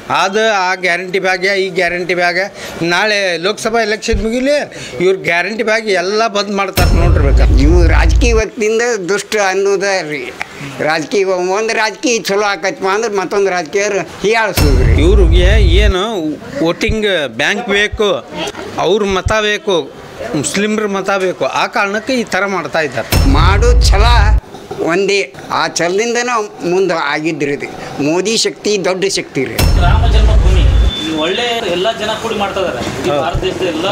ಅದು ಆ ಗ್ಯಾರಂಟಿ ಬ್ಯಾಗೆ ಈ ಗ್ಯಾರಂಟಿ ಬ್ಯಾಗೆ ನಾಳೆ ಲೋಕಸಭಾ ಎಲೆಕ್ಷನ್ ಮುಗಿಲಿ ಇವ್ರು ಗ್ಯಾರಂಟಿ ಬ್ಯಾಗ್ ಎಲ್ಲ ಬಂದ್ ಮಾಡ್ತಾರೆ ನೋಡ್ರಿ ಬೇಕಾದ್ರೆ ಇವು ರಾಜಕೀಯ ವ್ಯಕ್ತಿಯಿಂದ ದುಷ್ಟ ಅನ್ನೋದ ರೀ ರಾಜಕೀಯ ಒಂದು ರಾಜಕೀಯ ಚಲೋ ಆಕೈತಪ್ಪ ಅಂದ್ರೆ ಮತ್ತೊಂದು ರಾಜಕೀಯ ಹೀಯಾಳಿಸೋದು ರೀ ಇವ್ರಿಗೆ ಏನು ವೋಟಿಂಗ್ ಬ್ಯಾಂಕ್ ಬೇಕು ಅವ್ರ ಮತ ಬೇಕು ಮುಸ್ಲಿಮ್ರ ಮತ ಬೇಕು ಆ ಕಾರಣಕ್ಕೆ ಈ ಥರ ಮಾಡ್ತಾ ಇದ್ದಾರೆ ಮಾಡೋ ಛಲ ಒಂದೇ ಆ ಛಲದಿಂದನೇ ಮುಂದೆ ಆಗಿದ್ರಿ ಇದು ಮೋದಿ ಶಕ್ತಿ ದೊಡ್ಡ ಶಕ್ತಿ ರೀ ರಾಮ ಜನ್ಮಭೂಮಿ ಇದು ಒಳ್ಳೆ ಎಲ್ಲ ಜನ ಕೂಡಿ ಮಾಡ್ತಾ ಇದಾರೆ ಇಡೀ ಭಾರತ ದೇಶದ ಎಲ್ಲ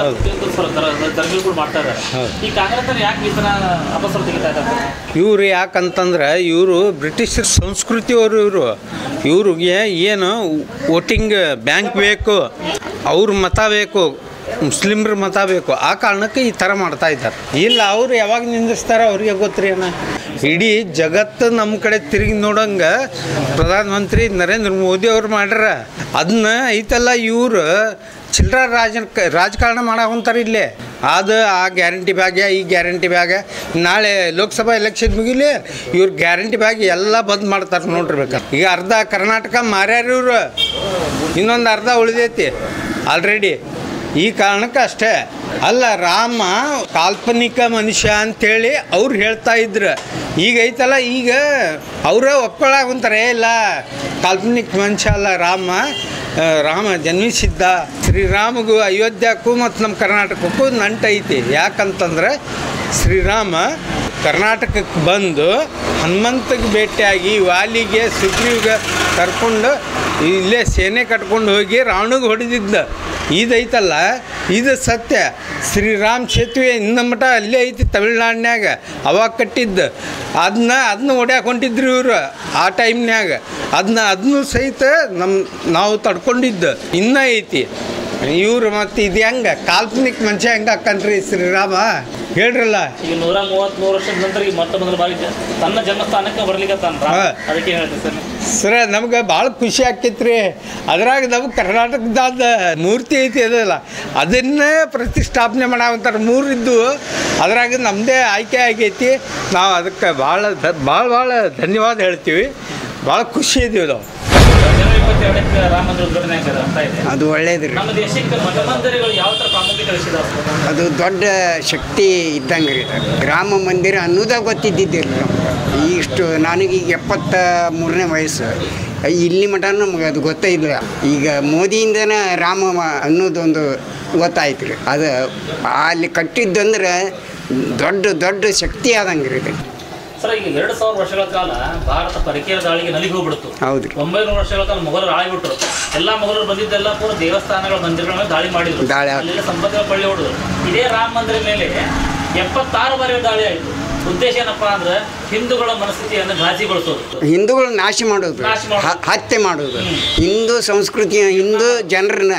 ಧರ್ಮಗಳು ಕೂಡ ಮಾಡ್ತಾ ಇದಾರೆ ಈ ಕಾಂಗ್ರೆಸ್ ಯಾಕೆ ಈ ತರ ಅಪಸರ ತೆಗಿತಾ ಇದ್ದಾರೆ ಇವ್ರು ಯಾಕಂತಂದ್ರೆ ಇವರು ಬ್ರಿಟಿಷ್ ಸಂಸ್ಕೃತಿಯವರು ಇವರು ಇವ್ರಿಗೆ ಏನು ವೋಟಿಂಗ್ ಬ್ಯಾಂಕ್ ಬೇಕು ಅವ್ರ ಮತ ಬೇಕು ಮುಸ್ಲಿಮ್ರ ಮತ ಬೇಕು ಆ ಕಾರಣಕ್ಕೆ ಈ ಥರ ಮಾಡ್ತಾ ಇದ್ದಾರೆ ಇಲ್ಲ ಅವ್ರು ಯಾವಾಗ ನಿಂದಿಸ್ತಾರ ಅವ್ರಿಗೆ ಗೊತ್ತ್ರಿ ಅಣ್ಣ ಇಡೀ ಜಗತ್ತು ನಮ್ಮ ಕಡೆ ತಿರುಗಿ ನೋಡಂಗೆ ಪ್ರಧಾನಮಂತ್ರಿ ನರೇಂದ್ರ ಮೋದಿ ಅವ್ರು ಮಾಡ್ಯಾರ ಅದನ್ನ ಐತಲ್ಲ ಇವರು ಚಿಲ್ಲರ ರಾಜ ರಾಜಕಾರಣ ಮಾಡಾಕೊಂತಾರೆ ಇಲ್ಲೇ ಅದು ಆ ಗ್ಯಾರಂಟಿ ಬ್ಯಾಗೆ ಈ ಗ್ಯಾರಂಟಿ ಬ್ಯಾಗೆ ನಾಳೆ ಲೋಕಸಭಾ ಎಲೆಕ್ಷನ್ ಮುಗಿಲಿ ಇವ್ರು ಗ್ಯಾರಂಟಿ ಬ್ಯಾಗ್ ಎಲ್ಲ ಬಂದ್ ಮಾಡ್ತಾರೆ ನೋಡ್ರಿ ಬೇಕಾದ್ರೆ ಈಗ ಅರ್ಧ ಕರ್ನಾಟಕ ಮಾರ್ಯಾರ ಇವರು ಇನ್ನೊಂದು ಅರ್ಧ ಉಳಿದೈತಿ ಆಲ್ರೆಡಿ ಈ ಕಾರಣಕ್ಕೆ ಅಷ್ಟೇ ಅಲ್ಲ ರಾಮ ಕಾಲ್ಪನಿಕ ಮನುಷ್ಯ ಅಂತೇಳಿ ಅವ್ರು ಹೇಳ್ತಾ ಇದ್ರು ಈಗ ಐತಲ್ಲ ಈಗ ಅವರೇ ಒಪ್ಕೊಳ್ಳಾಗುಂತಾರೆ ಇಲ್ಲ ಕಾಲ್ಪನಿಕ ಮನುಷ್ಯ ಅಲ್ಲ ರಾಮ ಆ, ರಾಮ ಜನ್ಮಿಸಿದ್ದ ಶ್ರೀರಾಮಗೂ ಅಯೋಧ್ಯಕ್ಕೂ ಮತ್ತು ನಮ್ಮ ಕರ್ನಾಟಕಕ್ಕೂ ನಂಟೈತಿ ಯಾಕಂತಂದ್ರೆ ಶ್ರೀರಾಮ ಕರ್ನಾಟಕಕ್ಕೆ ಬಂದು ಹನುಮಂತಗೆ ಭೇಟಿಯಾಗಿ ವಾಲಿಗೆ ಸುಗ್ರೀವ್ಗೆ ಕರ್ಕೊಂಡು ಇಲ್ಲೇ ಸೇನೆ ಕಟ್ಕೊಂಡು ಹೋಗಿ ರಾವಣಿಗೆ ಹೊಡೆದಿದ್ದ ಇದೈತಲ್ಲ ಇದು ಸತ್ಯ ಶ್ರೀರಾಮ್ ಸೇತುವೆ ಇನ್ನ ಮಟ ಅಲ್ಲೇ ಐತಿ ತಮಿಳ್ನಾಡಿನ್ಯಾಗ ಅವಾಗ ಕಟ್ಟಿದ್ದು ಅದನ್ನ ಅದನ್ನ ಹೊಡ್ಯಾಕೆ ಹೊಂಟಿದ್ರು ಇವರು ಆ ಟೈಮ್ನ್ಯಾಗ ಅದನ್ನ ಅದನ್ನೂ ಸಹಿತ ನಮ್ಮ ನಾವು ತಡ್ಕೊಂಡಿದ್ದು ಇನ್ನೂ ಐತಿ ಇವ್ರು ಮತ್ತು ಇದು ಹೆಂಗೆ ಕಾಲ್ಪನಿಕ ಮನುಷ್ಯ ಹೆಂಗೆ ಹಾಕನ್ರಿ ಶ್ರೀರಾಮ ಹೇಳ್ರಲ್ಲ ಈಗ ನೂರ ಮೂವತ್ತ್ ಮೂರು ವರ್ಷದ ನಂತರ ಈಗ ಮತ್ತೆ ಮೊದಲ ಬಾರಿ ಜ- ತನ್ನ ಜನ್ಮಸ್ಥಾನಕ್ಕೆ ಬರ್ಲಿಕ್ಕೆ ತಾನು ಹಾ. ಅದಕ್ಕೆ ಹೇಳ್ತೀನಿ ಸರ್ ಸರ ನಮ್ಗೆ ಭಾಳ ಖುಷಿ ಆಕೈತ್ರಿ ಅದ್ರಾಗ ನಮ್ಗೆ ಕರ್ನಾಟಕದಾದ ಮೂರ್ತಿ ಐತಿ ಅದಲ್ಲ ಅದನ್ನೇ ಪ್ರತಿಷ್ಠಾಪನೆ ಮಾಡಾವಂತಾರೆ ಮೂರಿದ್ದು ಅದ್ರಾಗ ನಮ್ಮದೇ ಆಯ್ಕೆ ಆಗೈತಿ ನಾವು ಅದಕ್ಕೆ ಭಾಳ ಧ ಭಾಳ ಭಾಳ ಧನ್ಯವಾದ ಹೇಳ್ತೀವಿ ಭಾಳ ಖುಷಿ ಇದೀವಿ ನಾವು ಜನವರಿ ಇಪ್ಪತ್ತೆರಡಕ್ಕೆ ರಾಮ ಮಂದಿರ ಉದ್ಘಾಟನೆ ಆಗ್ತದೆ ಅಂತ ಇದೆ ಅದು ಒಳ್ಳೇದು ರೀ ನಮ್ಮ ದೇಶಕ್ಕೆ ಮಠ ಮಂದಿರಗಳು ಯಾವ ಥರ ಪ್ರಾಮುಖ್ಯತೆ ವಹಿಸಿದಾವೆ ಅದು ದೊಡ್ಡ ಶಕ್ತಿ ಇದ್ದಂಗೆ ರೀ ಅದು. ಗ್ರಾಮ ಮಂದಿರ ಅನ್ನೋದ ಗೊತ್ತಿದ್ದಿದ್ದಿಲ್ಲ ನಮ್ಗೆ ಇಷ್ಟು ನನಗೀಗ ಎಪ್ಪತ್ತ ಮೂರನೇ ವಯಸ್ಸು ಇಲ್ಲಿ ಮಟ ನಮ್ಗೆ ಅದು ಗೊತ್ತೇ ಇಲ್ಲ ಈಗ ಮೋದಿಯಿಂದನೇ ರಾಮ ಮ- ಅನ್ನೋದೊಂದು ಗೊತ್ತಾಯ್ತು ರೀ ಅದು ಅಲ್ಲಿ ಕಟ್ಟಿದ್ದಂದ್ರೆ ದೊಡ್ಡ ದೊಡ್ಡ ಶಕ್ತಿ ಆದಂಗೆ ರೀ ಇದು ಸರ್ ಈಗ ಎರಡು ಸಾವಿರ ವರ್ಷಗಳ ಕಾಲ ಭಾರತ ಪರಿಕರ ದಾಳಿಗೆ ನಲಿಗೆ ಹೋಗ್ಬಿಡ್ತು ಹೌದ್ರಿ. ಒಂಬೈನೂರು ವರ್ಷಗಳ ಕಾಲ ಮೊಘಲರು ಆಳಿಬಿಟ್ರು ಎಲ್ಲ ಮೊಘಲರು ಬಂದಿದ್ದೆಲ್ಲ ಪೂರ ದೇವಸ್ಥಾನಗಳ ಮಂದಿರಗಳ ಮೇಲೆ ದಾಳಿ ಮಾಡಿದ್ರು ದಾಳಿ ಆಯ್ತು. ಅಲ್ಲೆಲ್ಲ ಸಂಪತ್ತಿನ ಪಳ್ಳಿ ಹೊಡೆದ್ರು ಇದೇ ರಾಮ ಮಂದಿರ ಮೇಲೆ ಎಪ್ಪತ್ತಾರು ಬಾರಿ ದಾಳಿ ಆಯಿತು ಉದ್ದೇಶ ಏನಪ್ಪಾ ಅಂದ್ರೆ ಹಿಂದೂಗಳ ಮನಸ್ಥಿತಿಯನ್ನು ಘಾಸಿಗೊಳಿಸೋದು ಹಿಂದೂಗಳನ್ನ ನಾಶ ಮಾಡೋದು ನಾಶ ಮಾಡೋದು. ಹ- ಹತ್ಯೆ ಮಾಡೋದು ಹಿಂದೂ ಸಂಸ್ಕೃತಿ ಹಿಂದೂ ಜನರನ್ನ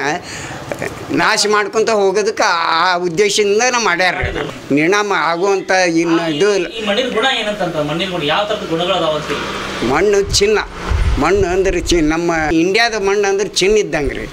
ನಾಶ ಮಾಡ್ಕೊತ ಹೋಗೋದಕ್ಕೆ ಆ ಉದ್ದೇಶದಿಂದ ನಾವು ಮಾಡ್ಯಾರ ನಿರ್ಣಾಮ ಆಗುವಂಥ ಇನ್ನು ಇದು ಇಲ್ಲ. ಈ ಮಣ್ಣಿನ ಗುಣ ಏನಂತ ಮಣ್ಣಿನ ಗುಣ ಯಾವ ಥರದ ಗುಣಗಳದಾವ ಅಂತ ಹೇಳಿ ಮಣ್ಣು ಚಿನ್ನ ಮಣ್ಣು ಅಂದ್ರೆ ಚಿ ನಮ್ಮ ಇಂಡ್ಯಾದ ಮಣ್ಣು ಅಂದ್ರೆ ಚಿನ್ನ ಇದ್ದಂಗೆ ರೀ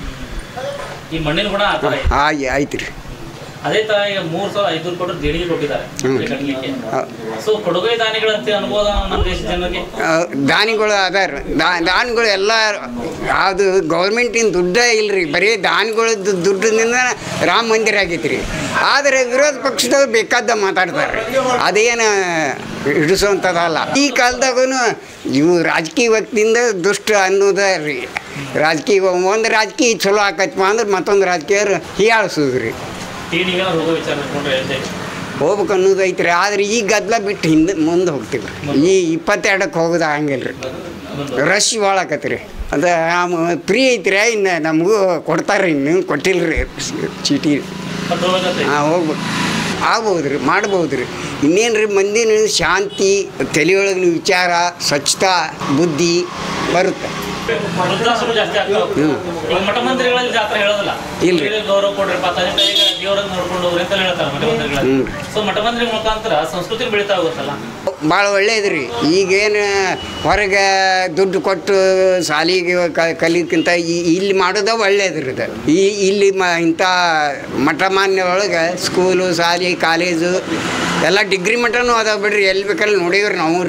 ಈ ಮಣ್ಣಿನ ಗುಣ ಆ ಥರ ಇದೆ. ಆಯ್ ಆಯ್ತು ರೀ ಅದೇ ತರ ಈಗ ಮೂರ್ ಸಾವಿರ ಐದುನೂರು ಕೋಟಿ ದೇಣಿಗೆ ಕೊಟ್ಟಿದ್ದಾರೆ ಹ್ಮ್. ಕಟ್ಟಲಿಕ್ಕೆ ಆ, ಸೊ ಕೊಡುಗೈ ದಾನಿಗಳಂತೆ ಅನುಭವ ನಮ್ಮ ದೇಶದ ಜನರಿಗೆ ಆ, ದಾನಿಗಳು ಅದಾರ ದಾ ದಾನಿಗಳು ಎಲ್ಲ ಅದು ಗೌರ್ಮೆಂಟಿನ ದುಡ್ಡೇ ಇಲ್ರಿ ಬರೀ ದಾನಿಗಳದ್ದು ದುಡ್ಡಿನಿಂದ ರಾಮ ಮಂದಿರ ಆಗೈತಿ ರೀ ಆದರೆ ವಿರೋಧ ಪಕ್ಷದವ್ರು ಬೇಕಾದ ಮಾತಾಡ್ತಾರೆ ಅದೇನು ಹಿಡಿಸೋವಂಥದ್ದಲ್ಲ ಈ ಕಾಲದಾಗೂ ಇವು ರಾಜಕೀಯ ವ್ಯಕ್ತಿಯಿಂದ ದುಷ್ಟ ಅನ್ನೋದ ರೀ ರಾಜಕೀಯ ಒಂದು ರಾಜಕೀಯ ಚಲೋ ಆಕೈತಪ್ಪ ಅಂದ್ರೆ ಮತ್ತೊಂದು ರಾಜಕೀಯ ಹೀಯಾಳಿಸೋದು ರೀ ದೇಣಿಗೆ ಹೋಗೋ ವಿಚಾರ ಮಾಡ್ಕೊಂಡ್ರೆ ಹೇಳ್ತೇವೆ ಹೋಗ್ಬೇಕು ಅನ್ನೋದು ಐತ್ರಿ ಆದ್ರೆ ಈ ಗದ್ದಲ ಬಿಟ್ಟು ಹಿಂದೆ ಮುಂದೆ ಹೋಗ್ತೀವಿ ಈ ಇಪ್ಪತ್ತೆರಡಕ್ಕೆ ಹೋಗೋದು ಹಂಗಿಲ್ಲ ರೀ ರಶ್ ಭಾಳ ಆಕತಿ ರೀ ಅದು ಫ್ರೀ ಐತ್ರಿ ಇನ್ನು ನಮಗೂ ಕೊಡ್ತಾರೆ ಇನ್ನು ಕೊಟ್ಟಿಲ್ಲ ರೀ ಚೀಟಿ ಮತ್ತೆ ಹೋಗತ್ತೆ ಹಾಂ ಹೋಗ್ಬೇಕು ಆಗ್ಬೋದು ರೀ ಮಾಡ್ಬೋದು ರೀ ಇನ್ನೇನು ರೀ ಮಂದಿನ ಶಾಂತಿ ತಲೆಯೊಳಗಿನ ವಿಚಾರ ಸ್ವಚ್ಛತಾ ಬುದ್ಧಿ ಬರುತ್ತೆ ವೃದ್ಧಾಶ್ರಮ ಜಾಸ್ತಿ ಆಗ್ತಾವ ಈಗ ಮಠ ಮಂದಿರಗಳಲ್ಲಿ ಜಾತ್ರೆ ಹೇಳೋದಿಲ್ಲ ಇಲ್ರಿ. ಇಲ್ಲಿ ಗೌರವ ಕೊಡ್ರಪ್ಪ ತಂದೆ ತಾಯಿಗೆ ದೇವರನ್ನ ನೋಡ್ಕೊಂಡು ಹೋಗ್ರಿ ಅಂತ ಹೇಳ್ತಾರೆ ಮಠ ಮಂದಿರಗಳಲ್ಲಿ ಹ್ಮ್. ಸೊ ಮಠ ಮಂದಿರ ಮುಖಾಂತರ ಸಂಸ್ಕೃತಿ ಬೆಳೀತಾ ಹೋಗುತ್ತಲ್ಲ ಭಾಳ ಒಳ್ಳೇದು ರೀ ಈಗೇನು ಹೊರಗೆ ದುಡ್ಡು ಕೊಟ್ಟು ಶಾಲಿಗೆ ಕ ಕಲಿಯೋಕ್ಕಿಂತ ಈ ಇಲ್ಲಿ ಮಾಡೋದ ಒಳ್ಳೇದು ರೀ ಇದು ಈ ಇಲ್ಲಿ ಮ ಇಂಥ ಮಠ ಮಾನ್ಯ ಒಳಗೆ ಸ್ಕೂಲು ಶಾಲೆ ಕಾಲೇಜು ಎಲ್ಲ ಡಿಗ್ರಿ ಮಠನೂ ಅದಾವ ಬಿಡ್ರಿ ಎಲ್ಲಿ ಬೇಕಲ್ಲಿ ನೋಡೀವ್ರಿ ನಾವು ರೀ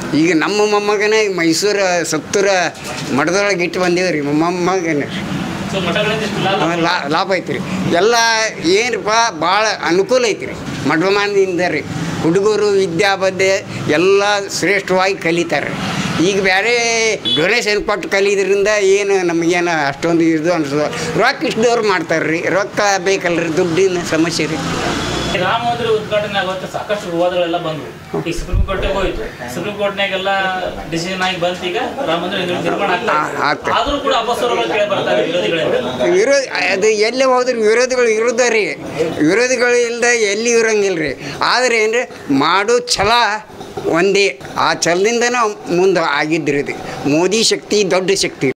ಈಗ ನಮ್ಮ ಮೊಮ್ಮಗನೇ ಮೈಸೂರು ಸತ್ತೂರ ಮಠದೊಳಗೆ ಇಟ್ಟು ಬಂದೀವಿ ರೀ ಮೊಮ್ಮಗನೇ ಸೊ ಮಠಗಳಿಂದ ಇಷ್ಟು ಲಾಭ ಲಾ ಲಾಭ ಐತ್ರಿ ಎಲ್ಲ ಏನಪ್ಪ ಭಾಳ ಅನುಕೂಲ ಐತ್ರಿ ಮಠಮಾನದಿಂದ ರೀ ಹುಡುಗರು ವಿದ್ಯಾಬದ್ಧೆ ಎಲ್ಲ ಶ್ರೇಷ್ಠವಾಗಿ ಕಲಿತಾರೆ ಈಗ ಬೇರೆ ಡೊನೇಷನ್ ಕೊಟ್ಟು ಕಲಿಯೋದ್ರಿಂದ ಏನು ನಮಗೇನು ಅಷ್ಟೊಂದು ಇದು ಅನ್ಸೋದು ರೊಕ್ಕ ಇಷ್ಟದವ್ರು ಮಾಡ್ತಾರೆ ರೀ ರೊಕ್ಕ ಬೇಕಲ್ರಿ ದುಡ್ಡಿನ ಸಮಸ್ಯೆ ರೀ ರಾಮ ಮಂದಿರ ಉದ್ಘಾಟನೆ ಆಗುತ್ತೆ ಸಾಕಷ್ಟು ವಿವಾದಗಳೆಲ್ಲ ಬಂದ್ವು ಈಗ ಸುಪ್ರೀಂ ಕೋರ್ಟಿಗೆ ಹೋಯ್ತು ಸುಪ್ರೀಂ ಕೋರ್ಟ್ನಾಗೆಲ್ಲ ಡಿಸಿಷನ್ ಆಗಿ ಬಂತು ಈಗ ರಾಮ ಮಂದಿರ ಇನ್ನು ನಿರ್ಮಾಣ ಆ- ಆಗ್ತದೆ ಆಗ್ತದೆ. ಆದ್ರೂ ಕೂಡ ಅಪಸ್ವರಗಳು ಕೇಳಿ ಬರ್ತಾರೆ ವಿರೋಧಿಗಳಿಂದ ವಿರೋಧ ಅದು ಎಲ್ಲೇ ಹೋದ್ರೆ ವಿರೋಧಿಗಳು ಇರೋದ ರೀ ವಿರೋಧಿಗಳು ಇಲ್ಲದೆ ಎಲ್ಲಿ ಇರಂಗಿಲ್ಲ ರೀ ಆದರೆ ಏನು ಮಾಡೋ ಛಲ ಒಂದೇ ಆ ಛಲದಿಂದನೇ ಮುಂದೆ ಆಗಿದ್ರಿ ಇದು ಮೋದಿ ಶಕ್ತಿ ದೊಡ್ಡ ಶಕ್ತಿ